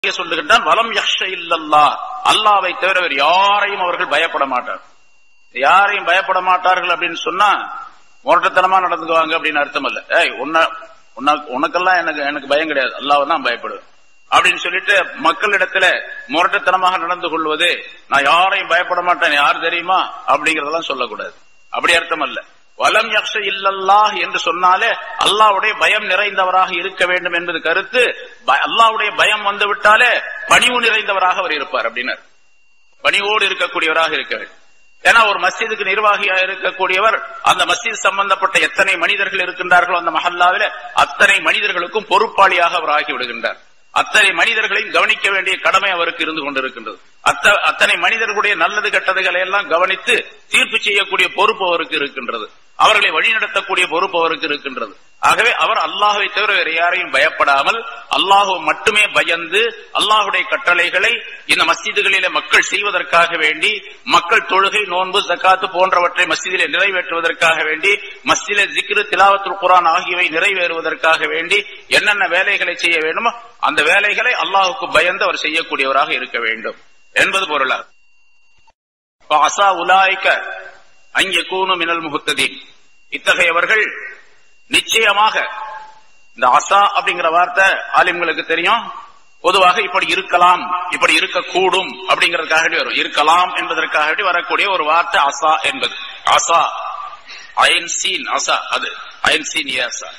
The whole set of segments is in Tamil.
இங்கே சொல்லுகின்றான் வலம் யக்ஷ இல்லல்லா அல்லாவை தவிர வேறு யாரையும் அவர்கள் பயப்பட மாட்டார் யாரையும் பயப்பட மாட்டார்கள் அப்படின்னு சொன்னா முரட்டத்தனமா நடந்துக்குவாங்க அப்படின்னு அர்த்தம் இல்ல ஏய் உன்ன உன்ன- உனக்கெல்லாம் எனக்கு எனக்கு பயம் கிடையாது அல்லாவை தான் பயப்படுவேன் அப்படின்னு சொல்லிட்டு மக்களிடத்துல முரட்டத்தனமாக நடந்து கொள்வது நான் யாரையும் பயப்பட மாட்டேன் யார் தெரியுமா அப்படிங்கறதெல்லாம் சொல்லக்கூடாது அப்படி அர்த்தம் அல்ல வலம் யக்ஷ இல்லல்லாஹ் என்று சொன்னாலே அல்லாஹ்வுடைய பயம் நிறைந்தவராக இருக்க வேண்டும் என்பது கருத்து ப- அல்லாஹ்வுடைய பயம் வந்து விட்டாலே பணிவு நிறைந்தவராக அவர் இருப்பார் அப்படின்னார் பணிவோடு இருக்கக்கூடியவராக இருக்க வேண்டும் ஏன்னா ஒரு மஸ்ஜிதுக்கு நிர்வாகியாக இருக்கக்கூடியவர் அந்த மஸ்ஜித் சம்பந்தப்பட்ட எத்தனை மனிதர்கள் இருக்கின்றார்களோ அந்த மஹல்லாவில அத்தனை மனிதர்களுக்கும் பொறுப்பாளியாக அவர் ஆகி விடுகின்றார் அத்தனை மனிதர்களையும் கவனிக்க வேண்டிய கடமை அவருக்கு இருந்து கொண்டிருக்கின்றது அத்த- அத்தனை மனிதர்களுடைய நல்லது கெட்டதுகளை எல்லாம் கவனித்து தீர்ப்பு செய்யக்கூடிய பொறுப்பு அவருக்கு இருக்கின்றது அவர்களை வழிநடத்தக்கூடிய பொறுப்பு அவருக்கு இருக்கின்றது ஆகவே அவர் அல்லாஹுவை தவிர வேறு யாரையும் பயப்படாமல் அல்லாஹு மட்டுமே பயந்து அல்லாஹுடைய கட்டளைகளை இந்த மஸ்ஜிதுகளிலே மக்கள் செய்வதற்காக வேண்டி மக்கள் தொழுகை நோன்பு ஜக்காத்து போன்றவற்றை மஸ்ஜிதிலே நிறைவேற்றுவதற்காக வேண்டி மஸ்ஜிதிலே ஜிக்ரு திலாவத்துல் குரான் ஆகியவை நிறைவேறுவதற்காக வேண்டி என்னென்ன வேலைகளை செய்ய வேண்டுமோ அந்த வேலைகளை அல்லாஹுக்கு பயந்து அவர் செய்யக்கூடியவராக இருக்க வேண்டும் என்பது பொருளாகும் அசா உலாய்க்க அங்கே கூனு மினல் முகுத்ததீன் இத்தகையவர்கள் நிச்சயமாக இந்த அசா அப்படிங்கிற வார்த்தை ஆலிம்களுக்கு தெரியும் பொதுவாக இப்படி இருக்கலாம் இப்படி இருக்கக்கூடும் அப்படிங்கறதுக்காக வேண்டி வரும் இருக்கலாம் என்பதற்காக வேண்டி வரக்கூடிய ஒரு வார்த்தை அசா என்பது அசா அயன் சீன் அசா அது அயன் சீன் ஏ அசா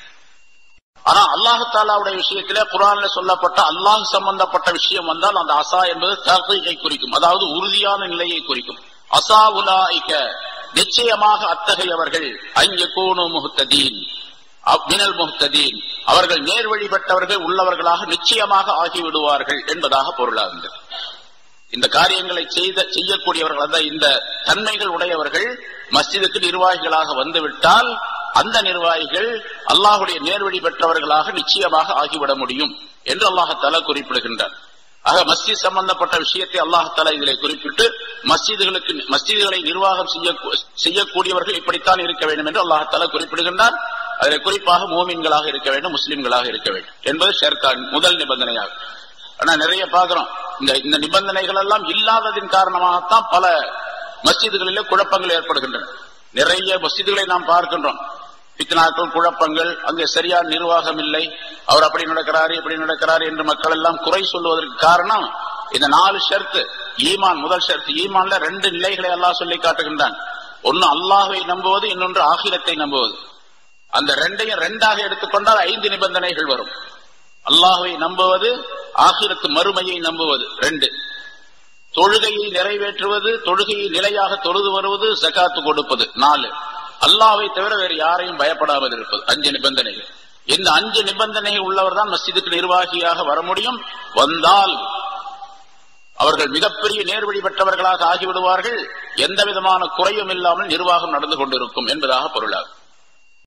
ஆனா அல்லாஹு தாலாவுடைய விஷயத்திலே குரான்ல சொல்லப்பட்ட அல்லாஹ் சம்பந்தப்பட்ட விஷயம் வந்தால் அந்த அசா என்பது தகை குறிக்கும் அதாவது உறுதியான நிலையை குறிக்கும் அசா உலாய்க்க நிச்சயமாக அத்தகையவர்கள் அங்கே கூணு முகுத்ததீன் மினல் முகுத்ததீன் அவர்கள் நேர்வழி பெற்றவர்கள் உள்ளவர்களாக நிச்சயமாக ஆகிவிடுவார்கள் என்பதாக பொருளாகுங்கள் இந்த காரியங்களை செய்த செய்யக்கூடியவர்கள் அந்த இந்த தன்மைகள் உடையவர்கள் மஸ்ஜிதுக்கு நிர்வாகிகளாக வந்துவிட்டால் அந்த நிர்வாகிகள் அல்லாஹுடைய நேர்வழி பெற்றவர்களாக நிச்சயமாக ஆகிவிட முடியும் என்று அல்லாஹால குறிப்பிடுகின்றார் ஆக மஸ்ஜித் சம்பந்தப்பட்ட விஷயத்தை அல்லாஹால இதிலே குறிப்பிட்டு மஸ்ஜிதுகளுக்கு மஸ்ஜிதுகளை நிர்வாகம் செய்ய செய்யக்கூடியவர்கள் இப்படித்தான் இருக்க வேண்டும் என்று அல்லாஹால குறிப்பிடுகின்றார் அதில் குறிப்பாக மூமின்களாக இருக்க வேண்டும் முஸ்லிம்களாக இருக்க வேண்டும் என்பது ஷேர்கான் முதல் நிபந்தனையாகும் ஆனா நிறைய பாக்குறோம் இந்த இந்த நிபந்தனைகள் எல்லாம் இல்லாததின் காரணமாகத்தான் பல மஸ்ஜிதுகளிலே குழப்பங்கள் ஏற்படுகின்றன நிறைய மஸ்ஜிதுகளை நாம் பார்க்கின்றோம் பித்னாக்கள் குழப்பங்கள் அங்கே சரியான நிர்வாகம் இல்லை அவர் அப்படி நடக்கிறாரு இப்படி நடக்கிறாரு என்று மக்கள் எல்லாம் குறை சொல்லுவதற்கு காரணம் இந்த நாலு ஷர்த்து ஈமான் முதல் ஷர்த்து ஈமான்ல ரெண்டு நிலைகளை எல்லாம் சொல்லி காட்டுகின்றான் ஒன்னு அல்லாஹை நம்புவது இன்னொன்று ஆகிரத்தை நம்புவது அந்த ரெண்டையும் ரெண்டாக எடுத்துக்கொண்டால் ஐந்து நிபந்தனைகள் வரும் அல்லாஹுவை நம்புவது ஆகிரத்து மறுமையை நம்புவது ரெண்டு தொழுகையை நிறைவேற்றுவது தொழுகையை நிலையாக தொழுது வருவது ஜகாத்து கொடுப்பது நாலு அல்லாஹ்வை தவிர வேறு யாரையும் பயப்படாமல் இருப்பது அஞ்சு நிபந்தனைகள் இந்த அஞ்சு நிபந்தனை உள்ளவர் தான் மஸ்ஜிதுக்கு நிர்வாகியாக வர முடியும் வந்தால் அவர்கள் மிகப்பெரிய நேர்வழி பெற்றவர்களாக ஆகிவிடுவார்கள் எந்த விதமான குறையும் இல்லாமல் நிர்வாகம் நடந்து கொண்டிருக்கும் என்பதாக பொருளாகும்